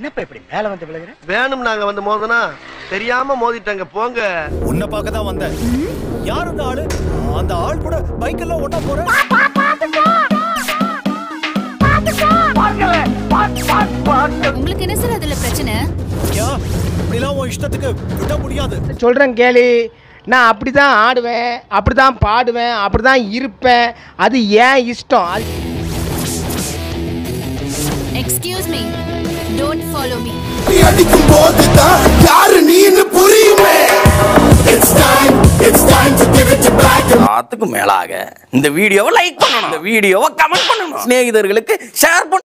என்னப்பா இப்படி மேல வந்து விழுகிற வேணும் நாங்க வந்து மோதனா தெரியாம மோதிட்டாங்க போங்க உன்னை பார்க்க தான் வந்தேன் யார் அந்த ஆளு அந்த ஆள் கூட பைக் எல்லாம் ஒண்ணா போற உங்களுக்கு என்ன சார் அதுல பிரச்சனை யா இப்படிலாம் உன் இஷ்டத்துக்கு விட முடியாது சொல்றேன் கேளு நான் அப்படிதான் ஆடுவேன் அப்படிதான் பாடுவேன் அப்படிதான் இருப்பேன் அது ஏன் இஷ்டம் அது excuse me don't follow me அடிக்கும் போதுதான் யாரு நீன்னு புரியுமே It's time, it's time to give it to black and எல்லாத்துக்கும் மேலாக இந்த வீடியோவை லைக் பண்ணணும் இந்த வீடியோவை கமெண்ட் பண்ணணும் சிநேகிதர்களுக்கு ஷேர் பண்ணணும்